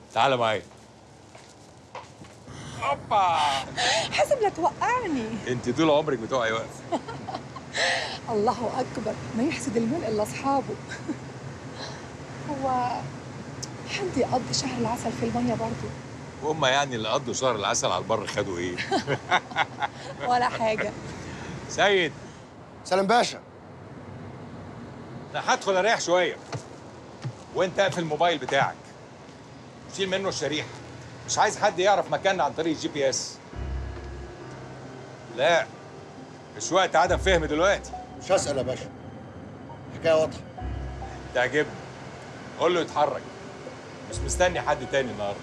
تعالى معايا اوبا حسب لا توقعني انت طول عمرك بتقعي واقف الله اكبر ما يحسد المال الا اصحابه هو حد يقضي شهر العسل في الميه برضه وهم يعني اللي قضوا شهر العسل على البر خدوا ايه ولا حاجه سيد سلام باشا انا هدخل اريح شويه وانت اقفل الموبايل بتاعك شيل منه الشريحه مش عايز حد يعرف مكاننا عن طريق الجي بي اس لا مش وقت عدم فهم دلوقتي مش هسأل يا باشا حكاية واضحة تعجبني قول له يتحرك مش مستني حد تاني النهارده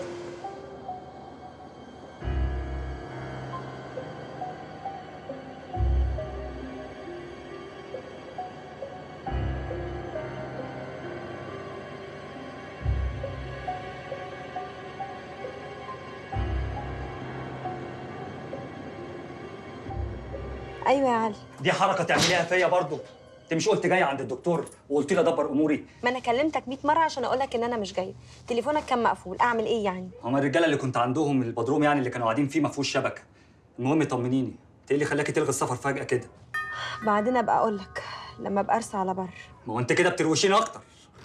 ايوه يا علي دي حركه تعمليها فيا برضه انت مش قلت جاي عند الدكتور وقلت لي ادبر اموري ما انا كلمتك 100 مره عشان اقول لك ان انا مش جايه تليفونك كان مقفول اعمل ايه يعني هما الرجاله اللي كنت عندهم البدروم يعني اللي كانوا قاعدين فيه ما فيهوش شبكه المهم طمنيني انت ايه اللي خلاكي تلغي السفر فجاه كده بعدين ابقى اقول لك لما ابقى ارسى على بر ما هو انت كده بتروشيني اكتر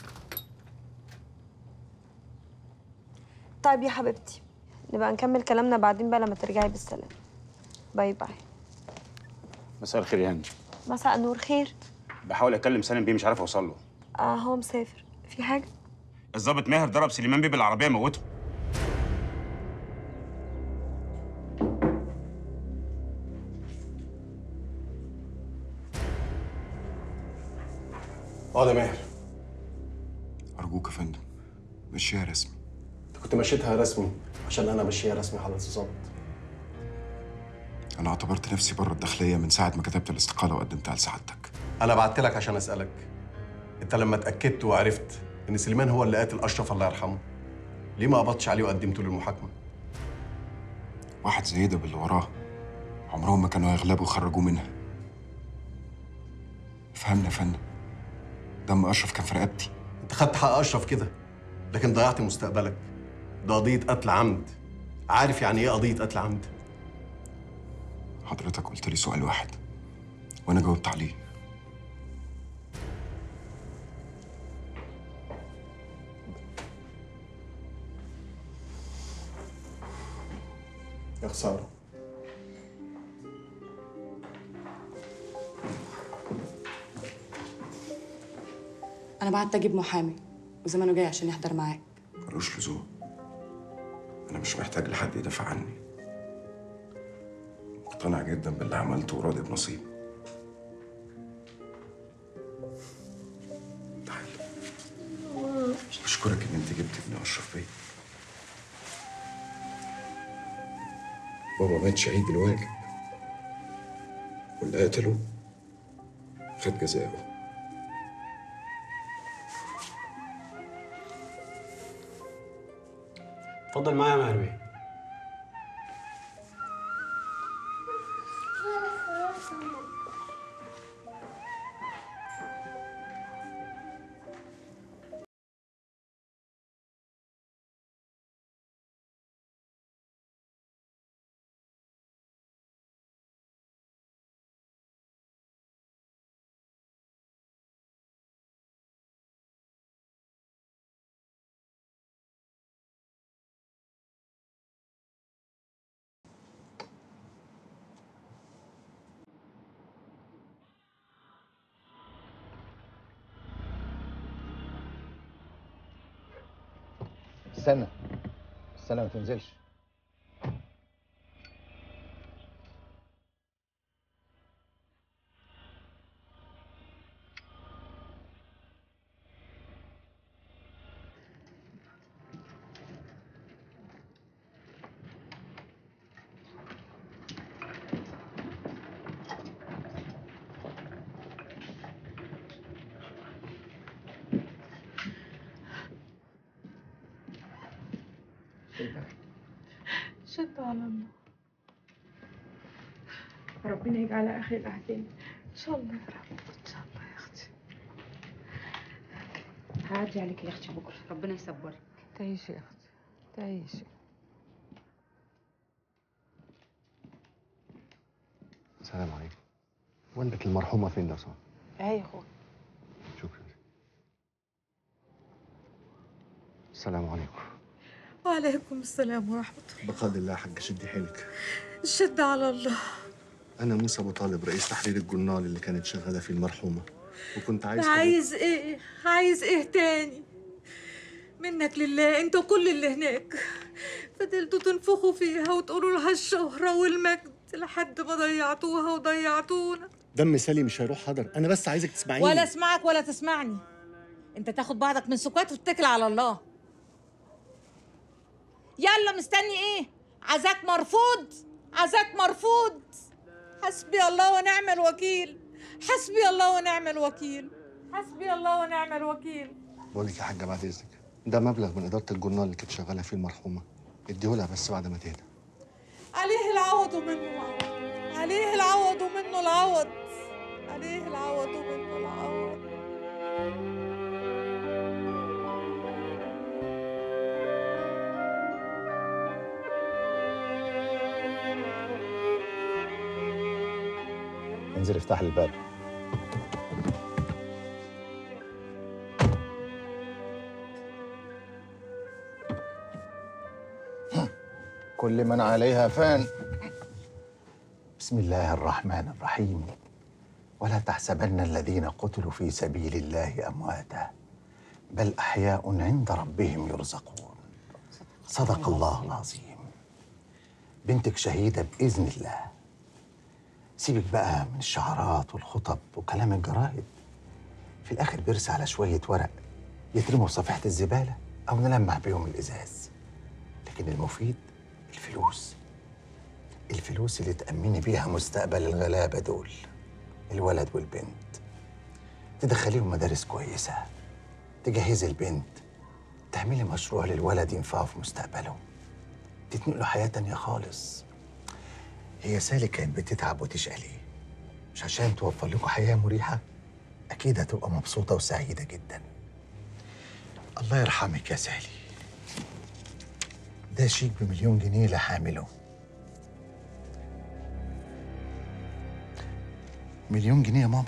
طيب يا حبيبتي نبقى نكمل كلامنا بعدين بقى لما ترجعي بالسلامه باي باي مساء الخير يا هند مساء النور خير بحاول اكلم سالم بيه مش عارف اوصل له اه هو مسافر في حاجه الضابط ماهر ضرب سليمان بيه بالعربيه موته اقعد يا ماهر أرجوك يا فندم مشيها رسمي انت كنت مشيتها رسمي عشان انا ماشيها رسمي حضرتك الظابط أنا اعتبرت نفسي بره الداخلية من ساعة ما كتبت الاستقالة وقدمتها لسعادتك انا بعت لك عشان اسالك انت لما اتاكدت وعرفت ان سليمان هو اللي قاتل اشرف الله يرحمه ليه ما قبضتش عليه وقدمته للمحاكمه واحد زي ده باللي وراه عمرهم ما كانوا هيغلبوا ويخرجوه منها فهمنا يا فندم دم أشرف كان في رقبتي انت خدت حق اشرف كده لكن ضيعت مستقبلك ده قضيه قتل عمد عارف يعني ايه قضيه قتل عمد حضرتك قلت لي سؤال واحد وأنا جاوبت عليه يا خساره انا بعت اجيب محامي وزمانه جاي عشان يحضر معاك ملوش لزوم أنا مش محتاج لحد يدافع عني مقتنع جدا باللي عملته وراضي بنصيبي تعال بشكرك إن أنت جبت ابن أشرف بيه بابا مات شهيد الواجب واللي قتله خد جزاءه اتفضل معايا يا ماهر بيه استنى استنى ما تنزلش شد على الله ربنا يجعلها اخر الاحزان ان شاء الله يا رب ان شاء الله يا اختي هعدي عليك يا اختي بكره ربنا يصبرك تعيشي يا اختي تعيشي السلام عليكم والدة المرحومة فين لو سمحت؟ اهي يا اخويا شكرا السلام عليكم وعليكم السلام ورحمة الله بقدر الله يا حاج شدي حيلك الشد على الله أنا موسى أبو طالب رئيس تحرير الجورنال اللي كانت شغالة فيه المرحومة وكنت عايز حضرتك- عايز ايه عايز ايه تاني منك لله انتوا كل اللي هناك فضلتوا تنفخوا فيها وتقولوا لها الشهرة والمجد لحد ما ضيعتوها وضيعتونا دم سالي مش هيروح حضر أنا بس عايزك تسمعيني ولا اسمعك ولا تسمعني انت تاخد بعضك من سكات وتتكل على الله يلا مستني ايه عزاك مرفوض عزاك مرفوض حسبي الله ونعم الوكيل حسبي الله ونعم الوكيل حسبي الله ونعم الوكيل بقول لك يا حاجة بعد إذنك ده مبلغ من إدارة الجورنال اللي كانت شغالة فيه المرحومة اديهولها بس بعد ما تهدى عليه العوض ومنه العوض عليه العوض ومنه العوض عليه العوض ومنه العوض انزل افتح لي الباب كل من عليها فان بسم الله الرحمن الرحيم ولا تحسبن الذين قتلوا في سبيل الله امواتا بل احياء عند ربهم يرزقون صدق الله العظيم بنتك شهيده باذن الله سيبك بقى من الشعارات والخطب وكلام الجرايد في الاخر بيرسى على شويه ورق يترموا في صفيحه الزباله او نلمع بيهم الازاز لكن المفيد الفلوس الفلوس اللي تأمني بيها مستقبل الغلابة دول الولد والبنت تدخليهم مدارس كويسة تجهزي البنت تعملي مشروع للولد ينفعه في مستقبله تتنقله حياة تانية خالص هي سالي كانت بتتعب وتشقلي مش عشان توفر لكم حياة مريحة أكيد هتبقى مبسوطة وسعيدة جدا الله يرحمك يا سالي ده شيك بمليون جنيه لحامله مليون جنيه يا ماما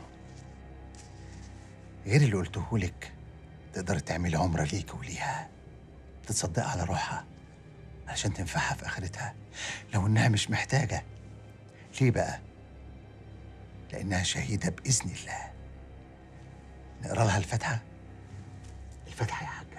غير اللي قلته لك تقدر تعملي عمرة ليك وليها تتصدق على روحها عشان تنفعها في آخرتها لو إنها مش محتاجة ليه بقى؟ لأنها شهيدة بإذن الله نقرا لها الفاتحة الفاتحة يا حاج